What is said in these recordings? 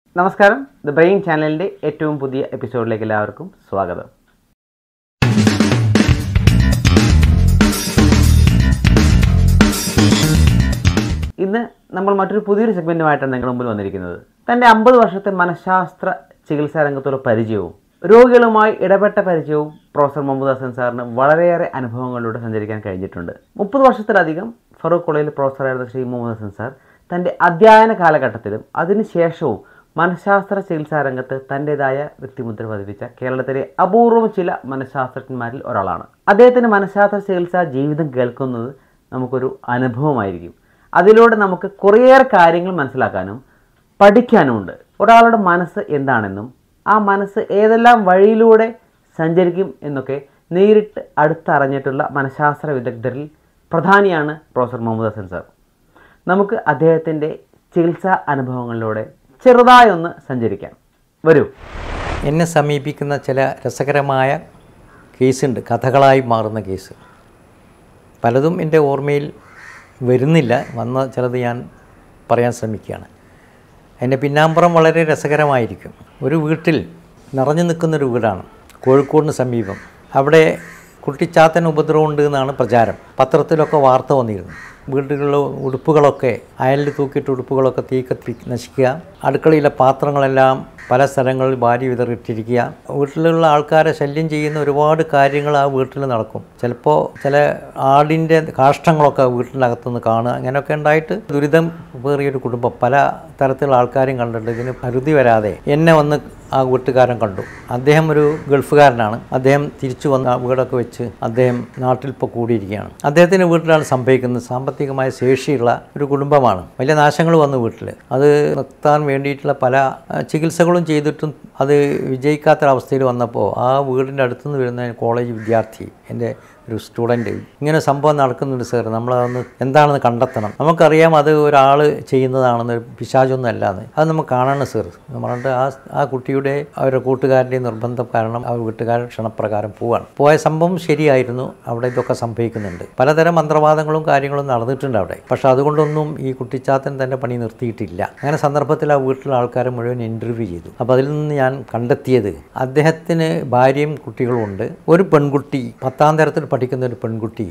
നമസ്കാരം the brain ചാനലിൻ്റെ ഏറ്റവും പുതിയ എപ്പിസോഡിലേക്ക് എല്ലാവർക്കും സ്വാഗതം ഇന്ന് നമ്മൾ മറ്റൊരു പുതിയൊരു സെഗ്മെൻറ്റുമായിട്ടാണ് നിങ്ങളുടെ മുമ്പിൽ വന്നിരിക്കുന്നത് തൻ്റെ അമ്പത് വർഷത്തെ മനഃശാസ്ത്ര ചികിത്സാ രംഗത്തുള്ള പരിചയവും രോഗികളുമായി ഇടപെട്ട പരിചയവും പ്രൊഫസർ മുഹമ്മദ് ഹസൻ സാറിന് വളരെയേറെ അനുഭവങ്ങളിലൂടെ സഞ്ചരിക്കാൻ കഴിഞ്ഞിട്ടുണ്ട് മുപ്പത് വർഷത്തിലധികം ഫറൂഖ് കോളേജിൽ പ്രൊഫസറായിരുന്ന ശ്രീ മുഹമ്മദ് ഹസൻ സാർ തൻ്റെ അധ്യയന കാലഘട്ടത്തിലും അതിനുശേഷവും മനഃശാസ്ത്ര ചികിത്സാ രംഗത്ത് തൻ്റെതായ വ്യക്തിമുദ്ര പതിപ്പിച്ച കേരളത്തിലെ അപൂർവം ചില മനഃശാസ്ത്രജ്ഞന്മാരിൽ ഒരാളാണ് അദ്ദേഹത്തിൻ്റെ മനഃശാസ്ത്ര ചികിത്സാ ജീവിതം കേൾക്കുന്നത് നമുക്കൊരു അനുഭവമായിരിക്കും അതിലൂടെ നമുക്ക് കുറേയേറെ കാര്യങ്ങൾ മനസ്സിലാക്കാനും പഠിക്കാനുമുണ്ട് ഒരാളുടെ മനസ്സ് എന്താണെന്നും ആ മനസ്സ് ഏതെല്ലാം വഴിയിലൂടെ സഞ്ചരിക്കും എന്നൊക്കെ നേരിട്ട് അടുത്തറിഞ്ഞിട്ടുള്ള മനഃശാസ്ത്ര വിദഗ്ധരിൽ പ്രധാനിയാണ് പ്രൊഫസർ മുഹമ്മദ് ഹസൻ സാർ നമുക്ക് അദ്ദേഹത്തിൻ്റെ ചികിത്സാ അനുഭവങ്ങളിലൂടെ ചെറുതായൊന്ന് സഞ്ചരിക്കാം വരൂ എന്നെ സമീപിക്കുന്ന ചില രസകരമായ കേസുണ്ട് കഥകളായി മാറുന്ന കേസ് പലതും എൻ്റെ ഓർമ്മയിൽ വരുന്നില്ല വന്ന ചിലത് ഞാൻ പറയാൻ ശ്രമിക്കുകയാണ് അതിൻ്റെ പിന്നാമ്പുറം വളരെ രസകരമായിരിക്കും ഒരു വീട്ടിൽ നിറഞ്ഞു നിൽക്കുന്നൊരു വീടാണ് കോഴിക്കോടിന് സമീപം അവിടെ കുട്ടിച്ചാത്തൻ ഉപദ്രവമുണ്ട് എന്നാണ് പ്രചാരം പത്രത്തിലൊക്കെ വാർത്ത വന്നിരുന്നു വീടുകളിലെ ഉടുപ്പുകളൊക്കെ അയലിൽ തൂക്കിയിട്ട് ഉടുപ്പുകളൊക്കെ തീ കത്തി നശിക്കുക അടുക്കളയിലെ പാത്രങ്ങളെല്ലാം പല സ്ഥലങ്ങളിൽ ഭാര്യ വിതറിയിട്ടിരിക്കുക വീട്ടിലുള്ള ആൾക്കാരെ ശല്യം ചെയ്യുന്ന ഒരുപാട് കാര്യങ്ങൾ ആ വീട്ടിൽ നടക്കും ചിലപ്പോൾ ചില ആടിൻ്റെ കാഷ്ടങ്ങളൊക്കെ വീട്ടിനകത്തുനിന്ന് കാണുക അങ്ങനെയൊക്കെ ഉണ്ടായിട്ട് ദുരിതം പേറിയൊരു കുടുംബം പല തരത്തിലുള്ള ആൾക്കാരും കണ്ടിട്ട് ഇതിന് പരിധി വരാതെ എന്നെ വന്ന് ആ വീട്ടുകാരൻ കണ്ടു അദ്ദേഹം ഒരു ഗൾഫുകാരനാണ് അദ്ദേഹം തിരിച്ചു വന്ന് ആ വീടൊക്കെ വെച്ച് അദ്ദേഹം നാട്ടിൽ ഇപ്പോൾ കൂടിയിരിക്കുകയാണ് അദ്ദേഹത്തിൻ്റെ വീട്ടിലാണ് സംഭവിക്കുന്നത് സാമ്പത്തികമായ ശേഷിയുള്ള ഒരു കുടുംബമാണ് വലിയ നാശങ്ങൾ വന്നു വീട്ടിൽ അത് നിർത്താൻ വേണ്ടിയിട്ടുള്ള പല ആ, ചികിത്സകളും ചെയ്തിട്ടും അത് വിജയിക്കാത്തൊരവസ്ഥയിൽ വന്നപ്പോൾ ആ വീടിൻ്റെ അടുത്തുനിന്ന് വരുന്ന കോളേജ് വിദ്യാർത്ഥി എൻ്റെ ഒരു സ്റ്റുഡൻറ്റ് ഇങ്ങനെ സംഭവം നടക്കുന്നുണ്ട് സാർ നമ്മളതൊന്ന് എന്താണെന്ന് കണ്ടെത്തണം നമുക്കറിയാം അത് ഒരാൾ ചെയ്യുന്നതാണെന്ന് ഒരു പിശാചൊന്നും അല്ലാന്ന് അത് നമുക്ക് കാണണം സാർ എന്ന് പറഞ്ഞിട്ട് ആ ആ കുട്ടിയുടെ അവരുടെ കൂട്ടുകാരൻ്റെയും നിർബന്ധം കാരണം ആ വീട്ടുകാരൻ ക്ഷണപ്രകാരം പോവാണ് പോയ സംഭവം ശരിയായിരുന്നു അവിടെ ഇതൊക്കെ സംഭവിക്കുന്നുണ്ട് പലതരം മന്ത്രവാദങ്ങളും കാര്യങ്ങളും നടന്നിട്ടുണ്ട് അവിടെ പക്ഷെ അതുകൊണ്ടൊന്നും ഈ കുട്ടിച്ചാത്തൻ തന്നെ പണി നിർത്തിയിട്ടില്ല അങ്ങനെ സന്ദർഭത്തിൽ ആ വീട്ടിലെ ആൾക്കാരെ മുഴുവൻ ഇൻ്റർവ്യൂ ചെയ്തു അപ്പോൾ അതിൽ നിന്ന് ഞാൻ കണ്ടെത്തിയത് അദ്ദേഹത്തിന് ഭാര്യയും കുട്ടികളും ഉണ്ട് ഒരു പെൺകുട്ടി പത്താം തരത്തിൽ പഠിക്കുന്ന ഒരു പെൺകുട്ടി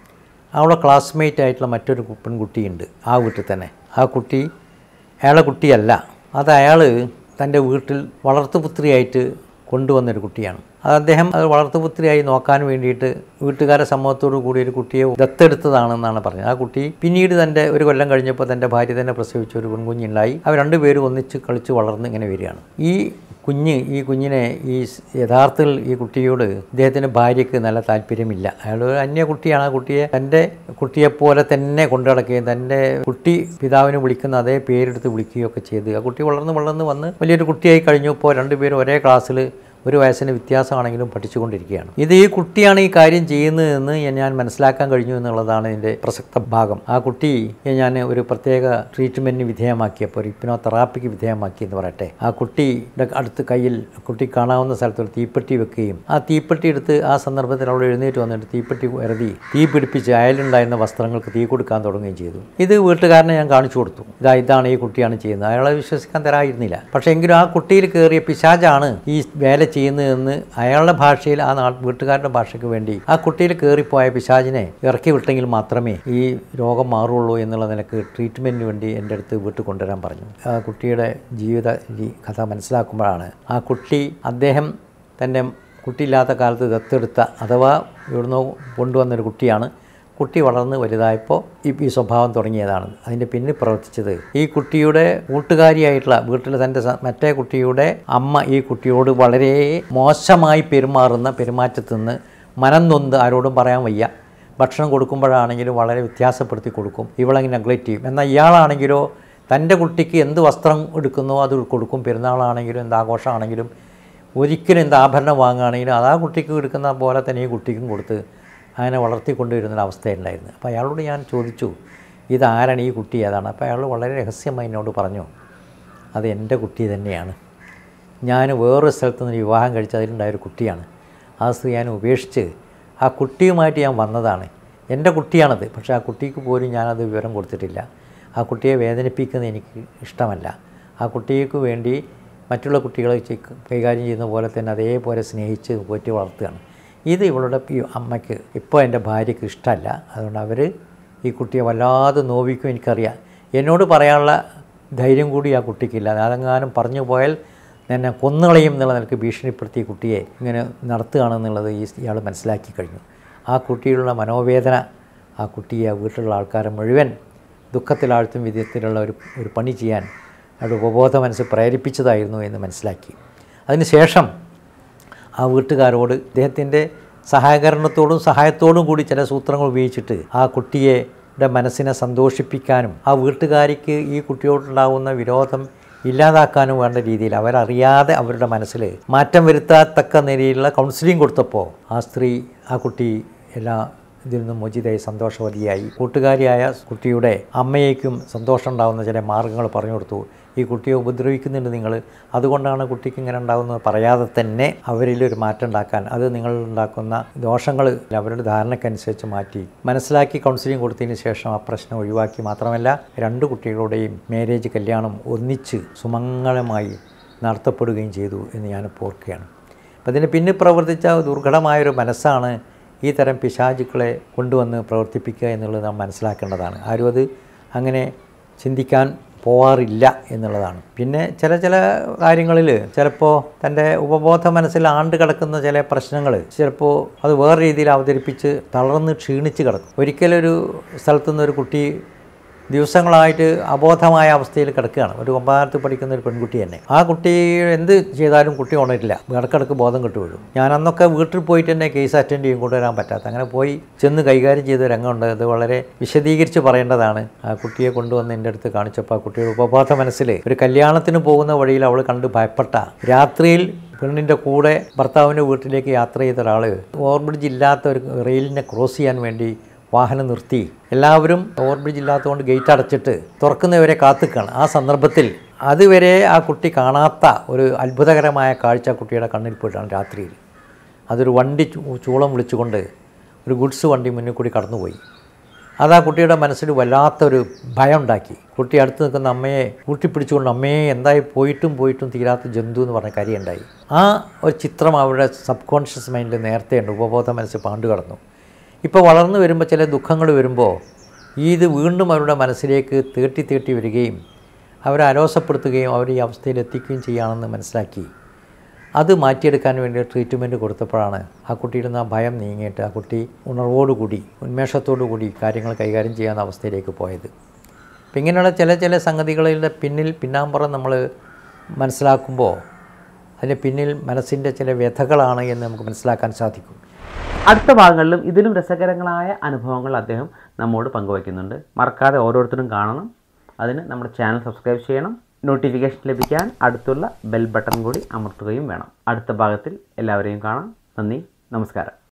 അവളെ ക്ലാസ്മേറ്റ് ആയിട്ടുള്ള മറ്റൊരു കു- പെൺകുട്ടിയുണ്ട് ആ വീട്ടിൽ തന്നെ ആ കുട്ടി അയാളെ കുട്ടിയല്ല അത് അയാൾ തൻ്റെ വീട്ടിൽ വളർത്തുപുത്രിയായിട്ട് കൊണ്ടുവന്നൊരു കുട്ടിയാണ് അത് അദ്ദേഹം അത് വളർത്തുപുത്രിയായി നോക്കാൻ വേണ്ടിയിട്ട് വീട്ടുകാരെ സമ്മതത്തോടു കൂടി ഒരു കുട്ടിയെ ദത്തെടുത്തതാണെന്നാണ് പറഞ്ഞത് ആ കുട്ടി പിന്നീട് തൻ്റെ ഒരു കൊല്ലം കഴിഞ്ഞപ്പോൾ തൻ്റെ ഭാര്യ തന്നെ പ്രസവിച്ച ഒരു പെൺകുഞ്ഞുണ്ടായി അവർ രണ്ടുപേരും ഒന്നിച്ച് കളിച്ച് വളർന്ന് ഇങ്ങനെ വരികയാണ് ഈ കുഞ്ഞ് ഈ കുഞ്ഞിനെ ഈ സ് യഥാർത്ഥത്തിൽ ഈ കുട്ടിയോട് ഇദ്ദേഹത്തിൻ്റെ ഭാര്യയ്ക്ക് നല്ല താല്പര്യമില്ല അയാൾ ഒരു അന്യ കുട്ടിയാണ് ആ കുട്ടിയെ തൻ്റെ കുട്ടിയെപ്പോലെ തന്നെ കൊണ്ടു നടക്കുകയും തൻ്റെ കുട്ടി പിതാവിനെ വിളിക്കുന്ന അതേ പേരെടുത്ത് വിളിക്കുകയൊക്കെ ചെയ്ത് ആ കുട്ടി വളർന്ന് വളർന്ന് വന്ന് വലിയൊരു കുട്ടിയായി കഴിഞ്ഞപ്പോൾ രണ്ടുപേരും ഒരേ ക്ലാസ്സിൽ ഒരു വയസ്സിന് വ്യത്യാസമാണെങ്കിലും പഠിച്ചുകൊണ്ടിരിക്കുകയാണ് ഇത് ഈ കുട്ടിയാണ് ഈ കാര്യം ചെയ്യുന്നതെന്ന് ഞാൻ മനസ്സിലാക്കാൻ കഴിഞ്ഞു എന്നുള്ളതാണ് ഇതിൻ്റെ പ്രസക്ത ഭാഗം ആ കുട്ടിയെ ഞാൻ ഒരു പ്രത്യേക ട്രീറ്റ്മെൻറ്റിന് വിധേയമാക്കിയപ്പോൾ ഒരു ഇപ്പിനോ തെറാപ്പിക്ക് വിധേയമാക്കി എന്ന് പറയട്ടെ ആ കുട്ടിയുടെ അടുത്ത് കയ്യിൽ കുട്ടി കാണാവുന്ന സ്ഥലത്ത് ഒരു തീപ്പെട്ടി വെക്കുകയും ആ തീപ്പെട്ടി എടുത്ത് ആ സന്ദർഭത്തിൽ അവൾ എഴുന്നേറ്റ് വന്നിട്ട് തീപ്പെട്ടി എറുതി തീ പിടിപ്പിച്ച് അയലുണ്ടായിരുന്ന വസ്ത്രങ്ങൾക്ക് തീ കൊടുക്കാൻ തുടങ്ങുകയും ചെയ്തു ഇത് വീട്ടുകാരനെ ഞാൻ കാണിച്ചു കൊടുത്തു ഇതാ ഇതാണ് ഈ കുട്ടിയാണ് ചെയ്യുന്നത് അയാളെ വിശ്വസിക്കാൻ തരായിരുന്നില്ല പക്ഷേ എങ്കിലും ആ കുട്ടിയിൽ കയറിയ പിശാചാണ് ഈ വേല ചെയ്യുന്നതെന്ന് അയാളുടെ ഭാഷയിൽ ആ നാ വീട്ടുകാരുടെ ഭാഷയ്ക്ക് വേണ്ടി ആ കുട്ടിയിൽ കയറിപ്പോയ പിശാചിനെ ഇറക്കി വിട്ടെങ്കിൽ മാത്രമേ ഈ രോഗം മാറുള്ളൂ എന്നുള്ള നിലക്ക് ട്രീറ്റ്മെൻറ്റിന് വേണ്ടി എൻ്റെ അടുത്ത് വീട്ടിൽ കൊണ്ടുവരാൻ പറഞ്ഞു ആ കുട്ടിയുടെ ജീവിത രീ- കഥ മനസ്സിലാക്കുമ്പോഴാണ് ആ കുട്ടി അദ്ദേഹം തൻ്റെ കുട്ടിയില്ലാത്ത കാലത്ത് ദത്തെടുത്ത അഥവാ ഇവിടുന്ന് കൊണ്ടുവന്നൊരു കുട്ടിയാണ് കുട്ടി വളർന്ന് വലുതായപ്പോൾ ഈ ഈ സ്വഭാവം തുടങ്ങിയതാണ് അതിൻ്റെ പിന്നിൽ പ്രവർത്തിച്ചത് ഈ കുട്ടിയുടെ കൂട്ടുകാരിയായിട്ടുള്ള വീട്ടിലെ തൻ്റെ സ- മറ്റേ കുട്ടിയുടെ അമ്മ ഈ കുട്ടിയോട് വളരെ മോശമായി പെരുമാറുന്ന പെരുമാറ്റത്തിൽ നിന്ന് മനം നൊന്ത് ആരോടും പറയാൻ വയ്യ ഭക്ഷണം കൊടുക്കുമ്പോഴാണെങ്കിലും വളരെ വ്യത്യാസപ്പെടുത്തി കൊടുക്കും ഇവളങ്ങനെ നെഗ്ലക്റ്റ് ചെയ്യും എന്നാൽ ഇയാളാണെങ്കിലോ തൻ്റെ കുട്ടിക്ക് എന്ത് വസ്ത്രം എടുക്കുന്നോ അത് കൊടുക്കും പെരുന്നാളാണെങ്കിലും എന്ത് ആഘോഷമാണെങ്കിലും ഒരിക്കലും എന്ത് ആഭരണം വാങ്ങുകയാണെങ്കിലും അത് ആ കുട്ടിക്ക് എടുക്കുന്ന പോലെ തന്നെ ഈ കുട്ടിക്കും കൊടുത്ത് അങ്ങനെ വളർത്തിക്കൊണ്ടുവരുന്നൊരു അവസ്ഥയുണ്ടായിരുന്നു അപ്പോൾ അയാളോട് ഞാൻ ചോദിച്ചു ഇതാരാണ് ഈ കുട്ടി ഏതാണ് അപ്പോൾ അയാൾ വളരെ രഹസ്യമായി എന്നോട് പറഞ്ഞു അത് എൻ്റെ കുട്ടി തന്നെയാണ് ഞാൻ വേറൊരു സ്ഥലത്ത് നിന്ന് വിവാഹം കഴിച്ച് അതിലുണ്ടായൊരു കുട്ടിയാണ് ആ സ്ത്രീ ഞാൻ ഉപേക്ഷിച്ച് ആ കുട്ടിയുമായിട്ട് ഞാൻ വന്നതാണ് എൻ്റെ കുട്ടിയാണത് പക്ഷേ ആ കുട്ടിക്ക് പോലും ഞാനത് വിവരം കൊടുത്തിട്ടില്ല ആ കുട്ടിയെ വേദനിപ്പിക്കുന്നത് എനിക്ക് ഇഷ്ടമല്ല ആ കുട്ടിക്ക് വേണ്ടി മറ്റുള്ള കുട്ടികളെ ചെ- കൈകാര്യം ചെയ്യുന്ന പോലെ തന്നെ അതേപോലെ സ്നേഹിച്ച് പോറ്റി വളർത്തുകയാണ് ഇത് ഇവളുടെ ഈ അമ്മയ്ക്ക് ഇപ്പോൾ എൻ്റെ ഭാര്യയ്ക്ക് ഇഷ്ടമല്ല അതുകൊണ്ട് അവർ ഈ കുട്ടിയെ വല്ലാതെ നോവിക്കും എനിക്കറിയാം എന്നോട് പറയാനുള്ള ധൈര്യം കൂടി ആ കുട്ടിക്കില്ല അതെങ്ങാനും പറഞ്ഞു പോയാൽ എന്നെ കൊന്നുകളയും എന്നുള്ള നിലക്ക് ഭീഷണിപ്പെടുത്തി ഈ കുട്ടിയെ ഇങ്ങനെ നടത്തുകയാണെന്നുള്ളത് ഈ ഇയാൾ മനസ്സിലാക്കി കഴിഞ്ഞു ആ കുട്ടിയുള്ള മനോവേദന ആ കുട്ടിയെ ആ വീട്ടിലുള്ള ആൾക്കാരെ മുഴുവൻ ദുഃഖത്തിലാഴ്ത്തും വിധത്തിലുള്ള ഒരു ഒരു പണി ചെയ്യാൻ അയാളുടെ ഉപബോധ മനസ്സ് പ്രേരിപ്പിച്ചതായിരുന്നു എന്ന് മനസ്സിലാക്കി അതിനുശേഷം ആ വീട്ടുകാരോട് ഇദ്ദേഹത്തിൻ്റെ സഹകരണത്തോടും സഹായത്തോടും കൂടി ചില സൂത്രങ്ങൾ ഉപയോഗിച്ചിട്ട് ആ കുട്ടിയുടെ മനസ്സിനെ സന്തോഷിപ്പിക്കാനും ആ വീട്ടുകാരിക്ക് ഈ കുട്ടിയോടുണ്ടാകുന്ന വിരോധം ഇല്ലാതാക്കാനും വേണ്ട രീതിയിൽ അവരറിയാതെ അവരുടെ മനസ്സിൽ മാറ്റം വരുത്താത്തക്ക നിലയിലുള്ള കൗൺസിലിംഗ് കൊടുത്തപ്പോൾ ആ സ്ത്രീ ആ കുട്ടി എല്ലാ ഇതിൽ നിന്നും മോചിതയായി സന്തോഷവതിയായി കൂട്ടുകാരിയായ കുട്ടിയുടെ അമ്മയേക്കും സന്തോഷം ഉണ്ടാകുന്ന ചില മാർഗ്ഗങ്ങൾ പറഞ്ഞു കൊടുത്തു ഈ കുട്ടിയെ ഉപദ്രവിക്കുന്നുണ്ട് നിങ്ങൾ അതുകൊണ്ടാണ് കുട്ടിക്ക് ഇങ്ങനെ ഉണ്ടാകുന്നത് പറയാതെ തന്നെ അവരിൽ ഒരു മാറ്റം ഉണ്ടാക്കാൻ അത് നിങ്ങൾ ഉണ്ടാക്കുന്ന ദോഷങ്ങൾ അവരുടെ ധാരണക്കനുസരിച്ച് മാറ്റി മനസ്സിലാക്കി കൗൺസിലിംഗ് കൊടുത്തതിന് ശേഷം ആ പ്രശ്നം ഒഴിവാക്കി മാത്രമല്ല രണ്ട് കുട്ടികളുടെയും മാരേജ് കല്യാണം ഒന്നിച്ച് സുമംഗളമായി നടത്തപ്പെടുകയും ചെയ്തു എന്ന് ഞാനിപ്പോൾ ഓർക്കുകയാണ് അപ്പം അതിന് പിന്നിൽ പ്രവർത്തിച്ച ദുർഘടമായൊരു മനസ്സാണ് ഈ തരം പിശാചുക്കളെ കൊണ്ടുവന്ന് പ്രവർത്തിപ്പിക്കുക എന്നുള്ളത് നാം മനസ്സിലാക്കേണ്ടതാണ് ആരും അത് അങ്ങനെ ചിന്തിക്കാൻ പോവാറില്ല എന്നുള്ളതാണ് പിന്നെ ചില ചില കാര്യങ്ങളിൽ ചിലപ്പോൾ തൻ്റെ ഉപബോധ മനസ്സിൽ ആണ്ട് കിടക്കുന്ന ചില പ്രശ്നങ്ങൾ ചിലപ്പോൾ അത് വേറെ രീതിയിൽ അവതരിപ്പിച്ച് തളർന്ന് ക്ഷീണിച്ച് കിടക്കും ഒരിക്കലൊരു സ്ഥലത്തുനിന്ന് ഒരു കുട്ടി ദിവസങ്ങളായിട്ട് അബോധമായ അവസ്ഥയിൽ കിടക്കുകയാണ് ഒരു ഒമ്പതാമത്ത് പഠിക്കുന്ന ഒരു പെൺകുട്ടി തന്നെ ആ കുട്ടി എന്ത് ചെയ്താലും കുട്ടി ഉണരില്ല ഇടക്കിടക്ക് ബോധം കെട്ടു വീഴും ഞാൻ അന്നൊക്കെ വീട്ടിൽ പോയിട്ട് തന്നെ കേസ് അറ്റൻഡ് ചെയ്യും കൊണ്ടുവരാൻ പറ്റാത്ത അങ്ങനെ പോയി ചെന്ന് കൈകാര്യം ചെയ്ത രംഗമുണ്ട് അത് വളരെ വിശദീകരിച്ച് പറയേണ്ടതാണ് ആ കുട്ടിയെ കൊണ്ടുവന്ന് എൻ്റെ അടുത്ത് കാണിച്ചപ്പോൾ ആ കുട്ടിയുടെ ഉപബോധ മനസ്സിൽ ഒരു കല്യാണത്തിന് പോകുന്ന വഴിയിൽ അവൾ കണ്ട് ഭയപ്പെട്ട രാത്രിയിൽ പെണ്ണിൻ്റെ കൂടെ ഭർത്താവിൻ്റെ വീട്ടിലേക്ക് യാത്ര ചെയ്ത ഒരാൾ ഓവർബ്രിഡ്ജ് ഇല്ലാത്ത ഒരു റെയിലിനെ ക്രോസ് ചെയ്യാൻ വേണ്ടി വാഹനം നിർത്തി എല്ലാവരും ഓവർബ്രിഡ്ജ് ഇല്ലാത്തതുകൊണ്ട് ഗേറ്റ് അടച്ചിട്ട് തുറക്കുന്നവരെ കാത്തുക്കാണ് ആ സന്ദർഭത്തിൽ അതുവരെ ആ കുട്ടി കാണാത്ത ഒരു അത്ഭുതകരമായ കാഴ്ച ആ കുട്ടിയുടെ കണ്ണിൽ പോയിട്ടാണ് രാത്രിയിൽ അതൊരു വണ്ടി ചൂ- ചൂളം വിളിച്ചുകൊണ്ട് ഒരു ഗുഡ്സ് വണ്ടി മുന്നിൽ കൂടി കടന്നുപോയി അത് ആ കുട്ടിയുടെ മനസ്സിൽ വല്ലാത്തൊരു ഭയം ഉണ്ടാക്കി കുട്ടി അടുത്ത് നിൽക്കുന്ന അമ്മയെ കൂട്ടിപ്പിടിച്ചുകൊണ്ട് അമ്മയെ എന്തായി പോയിട്ടും പോയിട്ടും തീരാത്ത ജന്തു എന്ന് പറഞ്ഞ കാര്യമുണ്ടായി ആ ഒരു ചിത്രം അവരുടെ സബ് കോൺഷ്യസ് മൈൻഡിൽ നേരത്തെ ഉണ്ട് ഉപബോധ മനസ്സ് പാണ്ടു കടന്നു ഇപ്പോൾ വളർന്നു വരുമ്പോൾ ചില ദുഃഖങ്ങൾ വരുമ്പോൾ ഈ ഇത് വീണ്ടും അവരുടെ മനസ്സിലേക്ക് തേട്ടി തേട്ടി വരികയും അവരെ അലോസപ്പെടുത്തുകയും അവർ ഈ അവസ്ഥയിൽ എത്തിക്കുകയും ചെയ്യുകയാണെന്ന് മനസ്സിലാക്കി അത് മാറ്റിയെടുക്കാൻ വേണ്ടി ട്രീറ്റ്മെൻറ്റ് കൊടുത്തപ്പോഴാണ് ആ കുട്ടിയിൽ നിന്ന് ആ ഭയം നീങ്ങിയിട്ട് ആ കുട്ടി ഉണർവോടുകൂടി ഉന്മേഷത്തോടു കൂടി കാര്യങ്ങൾ കൈകാര്യം ചെയ്യാവുന്ന അവസ്ഥയിലേക്ക് പോയത് അപ്പം ഇങ്ങനെയുള്ള ചില ചില സംഗതികളുടെ പിന്നിൽ പിന്നാമ്പുറം നമ്മൾ മനസ്സിലാക്കുമ്പോൾ അതിന് പിന്നിൽ മനസ്സിൻ്റെ ചില വ്യഥകളാണ് എന്ന് നമുക്ക് മനസ്സിലാക്കാൻ സാധിക്കും അടുത്ത ഭാഗങ്ങളിലും ഇതിലും രസകരങ്ങളായ അനുഭവങ്ങൾ അദ്ദേഹം നമ്മോട് പങ്കുവയ്ക്കുന്നുണ്ട് മറക്കാതെ ഓരോരുത്തരും കാണണം അതിന് നമ്മുടെ ചാനൽ സബ്സ്ക്രൈബ് ചെയ്യണം നോട്ടിഫിക്കേഷൻ ലഭിക്കാൻ അടുത്തുള്ള ബെൽ ബട്ടൺ കൂടി അമർത്തുകയും വേണം അടുത്ത ഭാഗത്തിൽ എല്ലാവരെയും കാണാം നന്ദി നമസ്കാരം